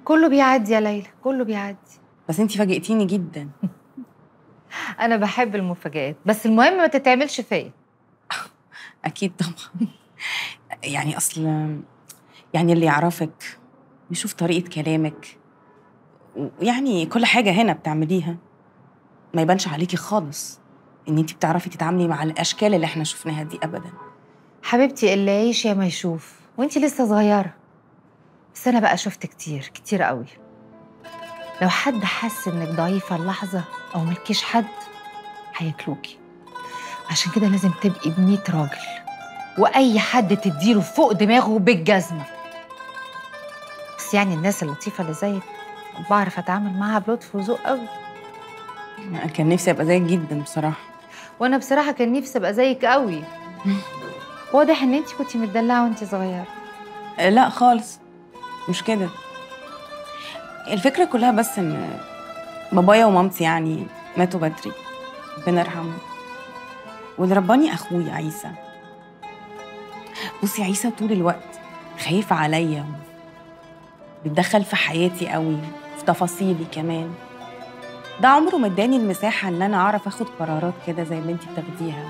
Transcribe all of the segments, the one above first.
كله بيعدي يا ليلى كله بيعدي بس انتي فاجئتيني جدا انا بحب المفاجآت بس المهم ما تتعملش فيا اكيد طبعا يعني اصل يعني اللي يعرفك يشوف طريقه كلامك ويعني كل حاجه هنا بتعمليها ما يبانش عليكي خالص ان انتي بتعرفي تتعاملي مع الاشكال اللي احنا شفناها دي ابدا حبيبتي اللي يعيش يا ما يشوف وانتي لسه صغيره بس انا بقى شفت كتير كتير قوي لو حد حس انك ضعيفه اللحظه او ملكيش حد هياكلوكي عشان كده لازم تبقي بميت راجل واي حد تديله فوق دماغه بالجزمه بس يعني الناس اللطيفه اللي زيك بعرف اتعامل معاها بلطف وذوق قوي أنا كان نفسي ابقى زيك جدا بصراحه وانا بصراحه كان نفسي ابقى زيك قوي واضح ان انت كنتي متدلعه وانت صغيره آه، لا خالص مش كده الفكره كلها بس ان بابايا ومامتي يعني ماتوا بدري ربنا يرحمهم واللي رباني اخويا عيسى بصي عيسى طول الوقت خايف عليا بيتدخل في حياتي قوي في تفاصيلي كمان ده عمره ما اداني المساحه ان انا اعرف اخد قرارات كده زي اللي انت بتاخديها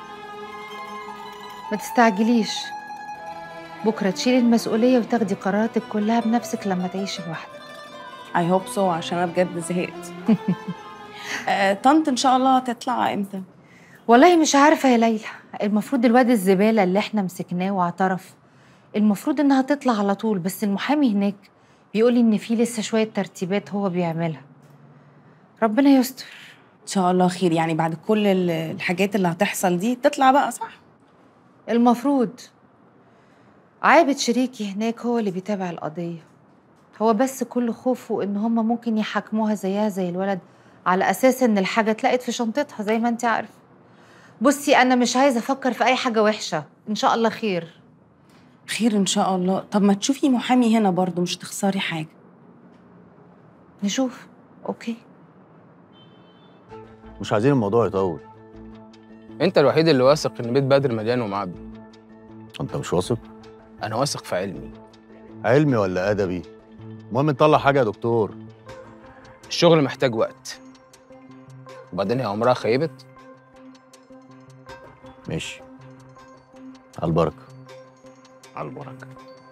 ما تستعجليش بكره تشيلي المسؤوليه وتاخدي قراراتك كلها بنفسك لما تعيشي لوحدك اي هوب سو عشان انا بجد زهقت آه، طنط ان شاء الله هتطلع امتى والله مش عارفه يا ليلى المفروض الواد الزباله اللي احنا مسكناه واعترف المفروض انها تطلع على طول بس المحامي هناك بيقولي ان في لسه شويه ترتيبات هو بيعملها ربنا يستر ان شاء الله خير يعني بعد كل ال- الحاجات اللي هتحصل دي تطلع بقى صح المفروض عابد شريكي هناك هو اللي بيتابع القضية هو بس كل خوفه إن هما ممكن يحاكموها زيها زي الولد على أساس إن الحاجة اتلقت في شنطتها زي ما أنت عارفة بصي أنا مش عايزة أفكر في أي حاجة وحشة إن شاء الله خير خير ان شاء الله طب ما تشوفي محامي هنا برضو مش تخسري حاجه نشوف أوكي مش عايزين الموضوع يطول انت الوحيد اللي واثق ان بيت بدر مليان ومعبي انت مش واثق انا واثق في علمي علمي ولا ادبي المهم نطلع حاجه يا دكتور الشغل محتاج وقت وبعدين هي عمرها خيبت ماشي على البركه على البركه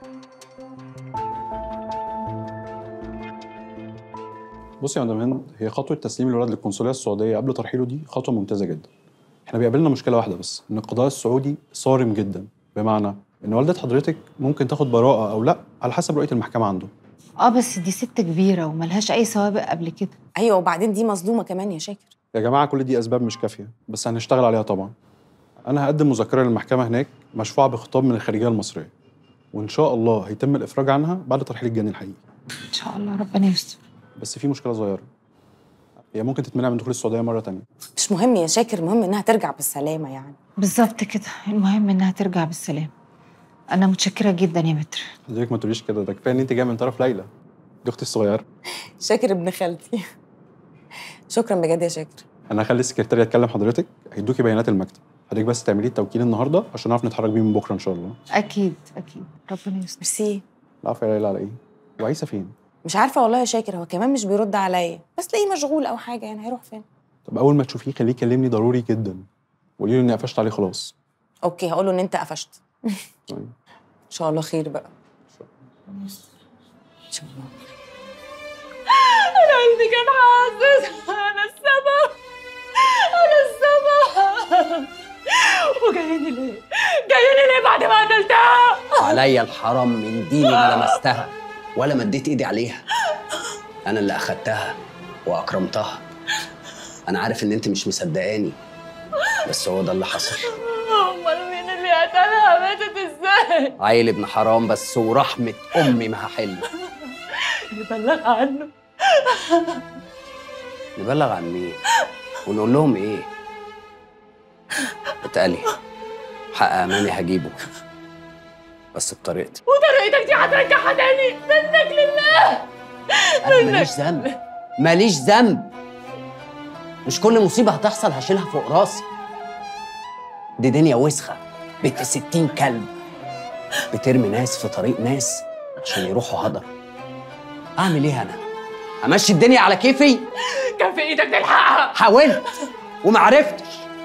بصي يا مدام هند هي خطوه تسليم الولد للقنصليه السعوديه قبل ترحيله دي خطوه ممتازه جدا احنا بيقابلنا مشكله واحده بس ان القضاء السعودي صارم جدا بمعنى ان والده حضرتك ممكن تاخد براءه او لا على حسب رؤيه المحكمه عنده آه بس دي ست كبيرة وملهاش أي سوابق قبل كده ايوه وبعدين دي مظلومه كمان يا شاكر يا جماعه كل دي اسباب مش كافيه بس هنشتغل عليها طبعا انا هقدم مذكره للمحكمه هناك مشفوعه بخطاب من الخارجيه المصريه وان شاء الله هيتم الافراج عنها بعد ترحيل الجاني الحقيقي إن شاء الله ربنا يستر بس في مشكله صغيره هي ممكن تتمنع من دخول السعوديه مره تانية مش مهم يا شاكر المهم انها ترجع بالسلامه يعني بالظبط كده المهم إنها ترجع بالسلام أنا متشكرة جدا يا متر حضرتك ما تقوليش كده ده كفايه ان انت جايه من طرف ليلى دي اختي الصغيره شاكر ابن خالتي شكرا بجد يا شاكر انا هخلي السكرتيره تكلم حضرتك هيدوكي بيانات المكتب حضرتك بس تعملي التوكيل النهارده عشان نعرف نتحرك بيه من بكره ان شاء الله أكيد أكيد ربنا يستر ميرسي العفو يا ليلى على ايه وعيسى فين مش عارفه والله يا شاكر هو كمان مش بيرد عليا بس تلاقيه مشغول او حاجه يعني هيروح فين طب اول ما تشوفيه خليه يكلمني ضروري جدا وقولي له اني قفشت عليه خلاص اوكي هقول له ان انت قفشت طيب. ان شاء الله خير بقى ان شاء الله أنا قلبي كان حاسس أنا السبب أنا السبب وجايني ليه؟ جايني ليه بعد ما قتلتها؟ عليا الحرام من ديني ما لمستها ولا مديت ايدي عليها انا اللي اخدتها واكرمتها انا عارف ان انت مش مصدقاني بس هو ده اللي حصل أمال مين اللي قتلها ماتت إزاي؟ عيل ابن حرام بس ورحمة أمي ما هحل نبلغ عنه نبلغ عن مين ونقول لهم إيه اتقلي حق أماني هجيبه بس بطريقتي وطريقتك دي هترجعها تاني منك لله أنا ماليش ذنب ماليش ذنب مش كل مصيبة هتحصل هشيلها فوق راسي دي دنيا وسخة بنت ستين كلب بترمي ناس في طريق ناس عشان يروحوا هدر اعمل ايه انا امشي الدنيا على كيفي كان في ايدك تلحقها حاولت وما عرفتش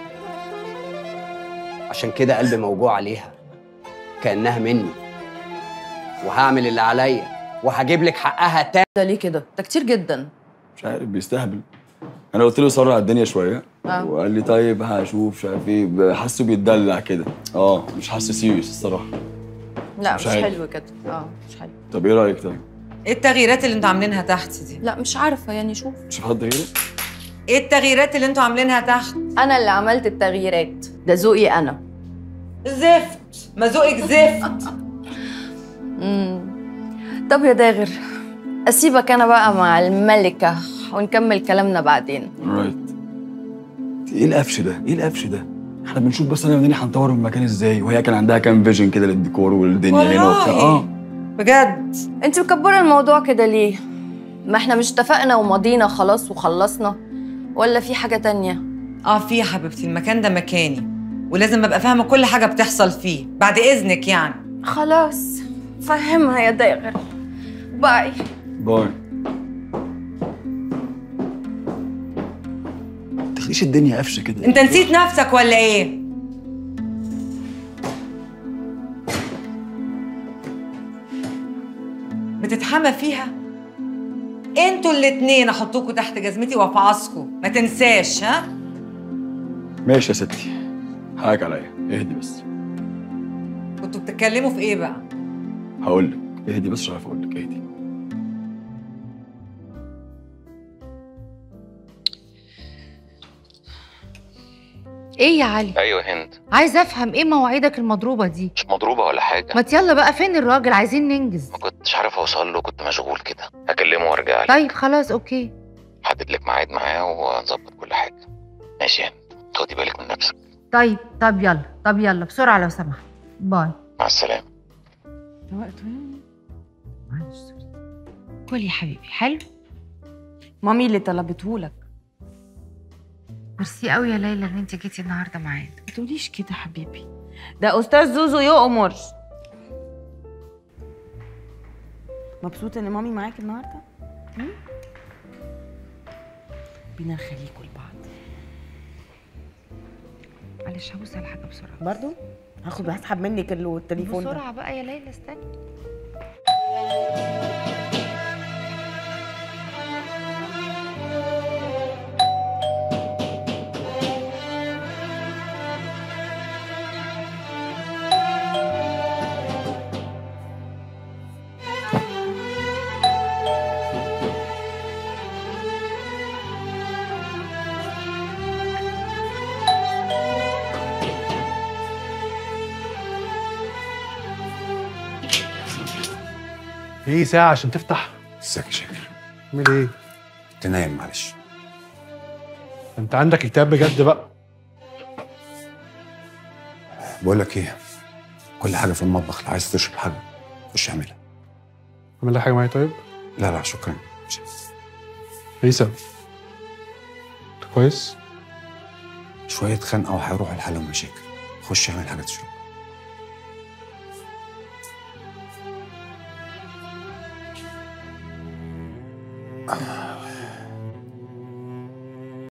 عشان كده قلبي موجوع عليها كانها مني وهعمل اللي عليا وهجيب لك حقها تاني ده ليه كده؟ ده كتير جدا مش عارف بيستهبل انا قلت له سرع الدنيا شويه آه. وقال لي طيب هشوف مش عارف ايه حاسه بيتدلع كده اه مش حاسه سيريس الصراحه لا مش مش, عارف. حلو كده اه مش حلو طب ايه رايك طيب ايه التغييرات اللي انتوا عاملينها تحت دي؟ لا مش عارفه يعني شوف مش حد غيره ايه التغييرات اللي انتوا عاملينها تحت؟ انا اللي عملت التغييرات ده ذوقي انا زفت ما ذوقك زفت امم طب يا داغر اسيبك انا بقى مع الملكه ونكمل كلامنا بعدين رايت ايه القفش ده ايه القفش ده احنا بنشوف بس انا ودنيا هنطور المكان ازاي وهي كان عندها كام فيجن كده للديكور والدنيا هنا وبتاع والله؟ اه بجد انت مكبره الموضوع كده ليه ما احنا مش اتفقنا ومضينا خلاص وخلصنا ولا في حاجه تانية اه في يا حبيبتي المكان ده مكاني ولازم ابقى فاهمه كل حاجه بتحصل فيه بعد اذنك يعني خلاص فهمها يا داغر باي باي تخليش الدنيا قفشه كده انت نسيت نفسك ولا ايه بتتحمى فيها انتوا الاتنين احطوكوا تحت جزمتي وافعصكوا ما تنساش ها ماشي يا ستي حقك عليا اهدي بس كنتوا بتتكلموا في ايه بقى هقول لك اهدي بس مش عارف اقول لك اهدي ايه يا علي ايوه هند عايز افهم ايه مواعيدك المضروبه دي مش مضروبه ولا حاجه ما يلا بقى فين الراجل عايزين ننجز ما كنتش عارف اوصل له كنت مشغول كده هكلمه وارجع لك طيب خلاص اوكي حدد لك ميعاد معاه ونظبط كل حاجه ماشي يا هند خدي بالك من نفسك طيب طب يلا طب يلا بسرعه لو سمحت باي مع السلامه ده وقته يعني معلش سوري. كل يا حبيبي حلو مامي اللي طلبته لك ميرسي قوي يا ليلى ان انت جيتي النهارده معانا ما تقوليش كده حبيبي ده استاذ زوزو يؤمر مبسوطه ان مامي معاك النهارده هم؟ بينا نخليكوا لبعض معلش هبص على حاجه بسرعه برضو هاخد هسحب منك التليفون ده بسرعه بقى يا ليلى استني في ساعة عشان تفتح ازيك يا شاكر اعمل ايه؟ كنت نايم معلش انت عندك كتاب بجد بقى بقول لك ايه كل حاجه في المطبخ لو عايز تشرب حاجه خش اعملها اعمل لي حاجة معايا طيب؟ لا لا شكرا مش- عيسى انت كويس؟ شويه خنقه وهيروحوا لحالهم مشاكل خش اعمل حاجه تشرب